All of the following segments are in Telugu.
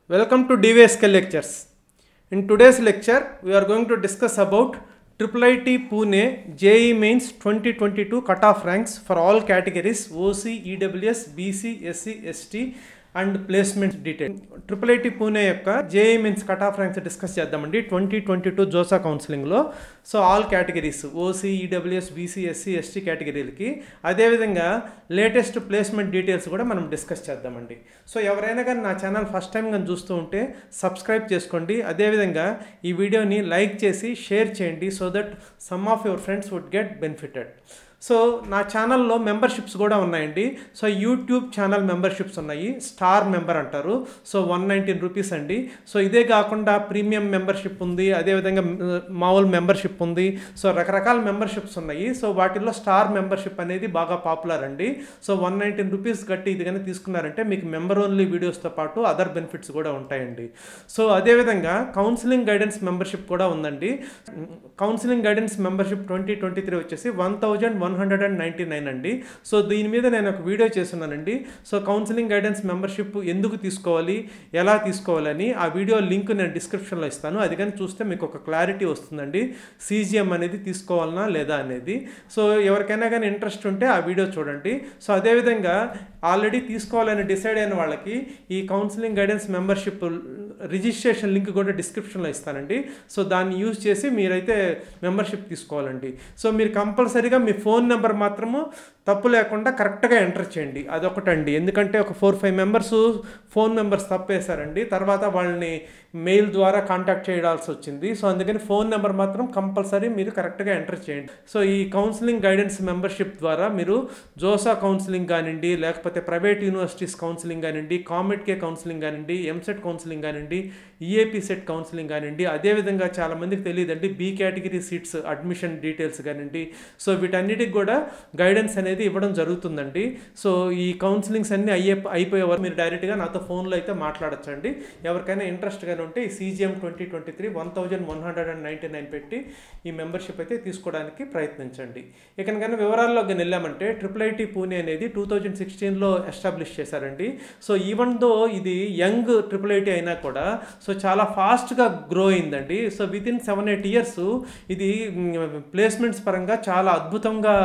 Welcome to DVSK lectures. In today's lecture, we are going to discuss about IIIT Pune JE Mains 2022 cutoff ranks for all categories OC, EWS, BC, SC, ST and placement detail triple IT Pune యొక్క JEE mains cut off ranks discuss చేద్దామండి ట్వంటీ ట్వంటీ టూ జోసా కౌన్సిలింగ్లో so all categories OC EWS BC SC ST కేటగిరీలకి అదేవిధంగా లేటెస్ట్ ప్లేస్మెంట్ డీటెయిల్స్ కూడా మనం డిస్కస్ చేద్దామండి సో ఎవరైనా కానీ నా ఛానల్ ఫస్ట్ టైం కానీ చూస్తూ ఉంటే సబ్స్క్రైబ్ చేసుకోండి అదేవిధంగా ఈ వీడియోని లైక్ చేసి షేర్ చేయండి so that some of your friends would get benefited so నా ఛానల్లో మెంబర్షిప్స్ కూడా ఉన్నాయండి సో యూట్యూబ్ ఛానల్ మెంబర్షిప్స్ ఉన్నాయి స్టార్ మెంబర్ అంటారు సో వన్ నైంటీన్ రూపీస్ అండి సో ఇదే కాకుండా ప్రీమియం మెంబర్షిప్ ఉంది అదేవిధంగా మామూలు మెంబర్షిప్ ఉంది సో రకరకాల మెంబర్షిప్స్ ఉన్నాయి సో వాటిల్లో స్టార్ మెంబర్షిప్ అనేది బాగా పాపులర్ అండి సో వన్ నైంటీన్ రూపీస్ కట్టి ఇది కానీ తీసుకున్నారంటే మీకు మెంబర్ ఓన్లీ వీడియోస్తో పాటు అదర్ బెనిఫిట్స్ కూడా ఉంటాయండి సో అదేవిధంగా కౌన్సిలింగ్ గైడెన్స్ మెంబర్షిప్ కూడా ఉందండి counselling guidance membership twenty twenty three వచ్చేసి one thousand one hundred and ninety nine అండి సో దీని మీద నేను ఒక వీడియో చేస్తున్నానండి సో కౌన్సిలింగ్ గైడెన్స్ మెంబర్షిప్ ఎందుకు తీసుకోవాలి ఎలా తీసుకోవాలని ఆ వీడియో లింక్ నేను డిస్క్రిప్షన్లో ఇస్తాను అది కానీ చూస్తే మీకు ఒక క్లారిటీ వస్తుందండి సీజీఎం అనేది తీసుకోవాలనా లేదా అనేది సో ఎవరికైనా కానీ ఇంట్రెస్ట్ ఉంటే ఆ వీడియో చూడండి సో అదేవిధంగా ఆల్రెడీ తీసుకోవాలని డిసైడ్ అయిన వాళ్ళకి ఈ counselling guidance membership registration link కూడా డిస్క్రిప్షన్లో ఇస్తానండి సో దాన్ని యూజ్ చేసి మీరైతే మెంబర్షిప్ తీసుకోవాలండి సో మీరు కంపల్సరీగా మీ ఫోన్ నెంబర్ మాత్రము తప్పు లేకుండా కరెక్ట్గా ఎంటర్ చేయండి అదొకటండి ఎందుకంటే ఒక four five members phone numbers తప్పేశారండి తర్వాత వాళ్ళని మెయిల్ ద్వారా కాంటాక్ట్ చేయాల్సి వచ్చింది సో అందుకని ఫోన్ నెంబర్ మాత్రం కంపల్సరీ మీరు కరెక్ట్గా ఎంటర్ చేయండి సో ఈ కౌన్సిలింగ్ గైడెన్స్ మెంబర్షిప్ ద్వారా మీరు జోసా కౌన్సిలింగ్ కానివ్వండి లేకపోతే ప్రైవేట్ యూనివర్సిటీస్ కౌన్సిలింగ్ కానివ్వండి కామెట్ కే కౌన్సిలింగ్ కానివ్వండి ఎంసెట్ కౌన్సిలింగ్ కానివ్వండి ఈఏపీ సెట్ కౌన్సిలింగ్ కానివ్వండి అదేవిధంగా చాలామందికి తెలియదండి B category seats admission details కానివ్వండి సో వీటన్నిటికి కూడా గైడెన్స్ అనేది ఇవ్వడం జరుగుతుందండి సో ఈ కౌన్సిలింగ్స్ అన్నీ అయ్యే అయిపోయేవారు మీరు డైరెక్ట్గా నాతో ఫోన్లో అయితే మాట్లాడచ్చండి ఎవరికైనా ఇంట్రెస్ట్ కానీ ఉంటే ఈ CGM twenty twenty three one thousand one hundred and ninety nine పెట్టి ఈ మెంబర్షిప్ అయితే తీసుకోవడానికి ప్రయత్నించండి ఇక కానీ వివరాల్లోకి వెళ్ళామంటే ట్రిపుల్ ఐటీ పూణే అనేది టూ థౌజండ్ సిక్స్టీన్లో ఎస్టాబ్లిష్ చేశారండి సో ఈవెన్ దో ఇది యంగ్ ట్రిపుల్ ఐటీ అయినా కూడా సో చాలా ఫాస్ట్గా గ్రో అయిందండి so within seven eight years ఇది ప్లేస్మెంట్స్ పరంగా చాలా అద్భుతంగా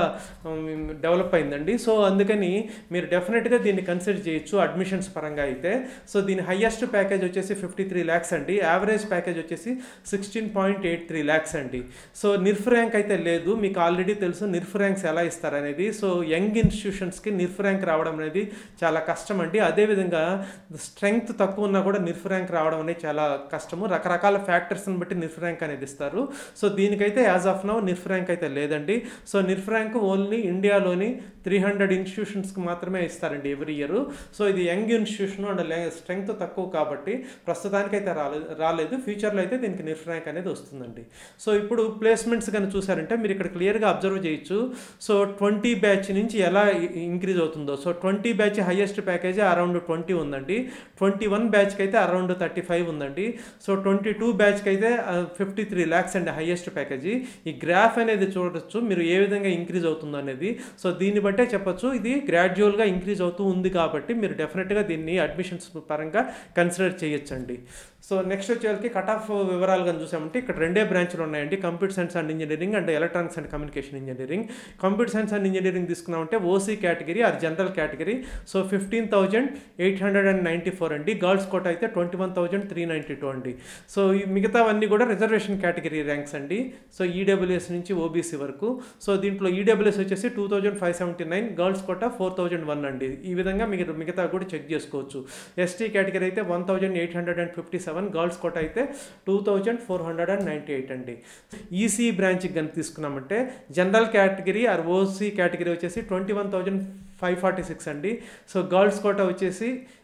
డెవలప్ అయిందండి సో అందుకని మీరు డెఫినెట్గా దీన్ని కన్సిడర్ చేయొచ్చు అడ్మిషన్స్ పరంగా అయితే సో దీని హయ్యెస్ట్ ప్యాకేజ్ వచ్చేసి ఫిఫ్టీ త్రీ ల్యాక్స్ అండి యావరేజ్ ప్యాకేజ్ వచ్చేసి sixteen point eight three lakhs అండి సో నిర్ఫ్ ర్యాంక్ అయితే లేదు మీకు ఆల్రెడీ తెలుసు నిర్ఫ్ ర్యాంక్స్ ఎలా ఇస్తారనేది సో యంగ్ ఇన్స్టిట్యూషన్స్కి నిర్ఫ్ ర్యాంక్ రావడం అనేది చాలా కష్టం అండి అదేవిధంగా స్ట్రెంగ్త్ తక్కువ ఉన్నా కూడా నిర్ఫ్ ర్యాంక్ రావడం అనేది చాలా కష్టము రకరకాల ఫ్యాక్టర్స్ని బట్టి నిర్ఫ్ ర్యాంక్ అనేది ఇస్తారు సో దీనికైతే as of now NIRF rank అయితే లేదండి సో నిర్ఫ్ ర్యాంక్ ఓన్లీ ఇండియాలోని త్రీ హండ్రెడ్ ఇన్స్టిట్యూషన్స్కి మాత్రమే ఇస్తారండి ఎవ్రీ ఇయర్ సో ఇది యంగ్ ఇన్స్టిట్యూషన్ అండ్ స్ట్రెంగ్త్ తక్కువ కాబట్టి ప్రస్తుతానికి అయితే రాలేదు రాలేదు ఫ్యూచర్లో అయితే దీనికి నిర్ఫ్ ర్యాంక్ అనేది వస్తుందండి సో ఇప్పుడు ప్లేస్మెంట్స్ కానీ చూసారంటే మీరు ఇక్కడ క్లియర్గా అబ్జర్వ్ చేయొచ్చు సో ట్వంటీ బ్యాచ్ నుంచి ఎలా ఇంక్రీజ్ అవుతుందో so twenty batch highest package around twenty ఉందండి ట్వంటీ వన్ బ్యాచ్కి అయితే అరౌండ్ థర్టీ ఫైవ్ ఉందండి సో ట్వంటీ టూ బ్యాచ్కి అయితే ఫిఫ్టీ త్రీ ల్యాక్స్ అండి హైయెస్ట్ ప్యాకేజీ ఈ గ్రాఫ్ అనేది చూడొచ్చు మీరు ఏ విధంగా ఇంక్రీజ్ అవుతుందో అనేది సో దీన్ని బట్టే చెప్పొచ్చు ఇది గ్రాడ్యువల్గా ఇంక్రీజ్ అవుతూ ఉంది కాబట్టి మీరు డెఫినెట్గా దీన్ని అడ్మిషన్స్ పరంగా కన్సిడర్ చేయొచ్చండి సో నెక్స్ట్ వచ్చేసరికి కట్ ఆఫ్ వివరాలు కానీ చూసామంటే ఇక్కడ రెండే బ్రాంచ్లు ఉన్నాయండి computer science and engineering and electronics and communication engineering computer science and engineering తీసుకున్నామంటే ఓసీ కేటగిరీ అది general category so fifteen thousand eight hundred and ninety four అండి గర్ల్స్ కోట అయితే twenty one thousand three ninety two అండి సో ఈ మిగతావన్నీ కూడా రిజర్వేషన్ కేటగిరీ ర్యాంక్స్ అండి సో ఈడబ్ల్యూఎస్ నుంచి ఓబీసీ వరకు సో దీంట్లో ఈడబ్ల్యూఎస్ వచ్చేసి two thousand five seventy nine girls quota four thousand one అండి ఈ విధంగా మీరు మిగతా కూడా చెక్ చేసుకోవచ్చు ఎస్టీ కేటగిరీ అయితే one thousand eight hundred and fifty seven girls quota అయితే two thousand four hundred and ninety eight అండి ఈసీ బ్రాంచ్కి కనుక తీసుకున్నామంటే general category or OC category వచ్చేసి twenty one thousand five forty six అండి సో గర్ల్స్ కోట వచ్చేసి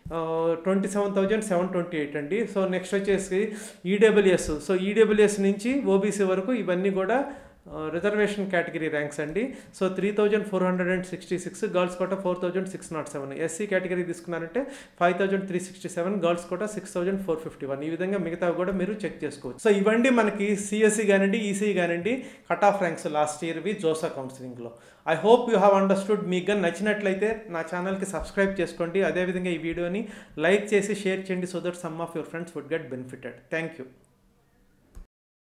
twenty seven thousand seven twenty eight అండి సో నెక్స్ట్ వచ్చేసి ఈడబ్ల్యూఎస్ సో ఈడబ్ల్యూఎస్ నుంచి ఓబీసీ వరకు ఇవన్నీ కూడా రిజర్వేషన్ కేటగిరీ ర్యాంక్స్ అండి so three thousand four hundred and sixty six girls quota four thousand six not seven SC category తీసుకున్నారంటే five thousand three sixty seven girls quota six thousand four fifty one ఈ విధంగా మిగతావి కూడా మీరు చెక్ చేసుకోవచ్చు సో ఇవండి మనకి సిఎస్సి కానివ్వండి ఈసీ కానివ్వండి కట్ ఆఫ్ ర్యాంక్స్ లాస్ట్ ఇయర్వి జోసా కౌన్సిలింగ్లో I hope you have understood మీకు కానీ నచ్చినట్లయితే నా ఛానల్కి సబ్స్క్రైబ్ చేసుకోండి అదేవిధంగా ఈ వీడియోని లైక్ చేసి షేర్ చేయండి so that some of your friends would get benefited thank you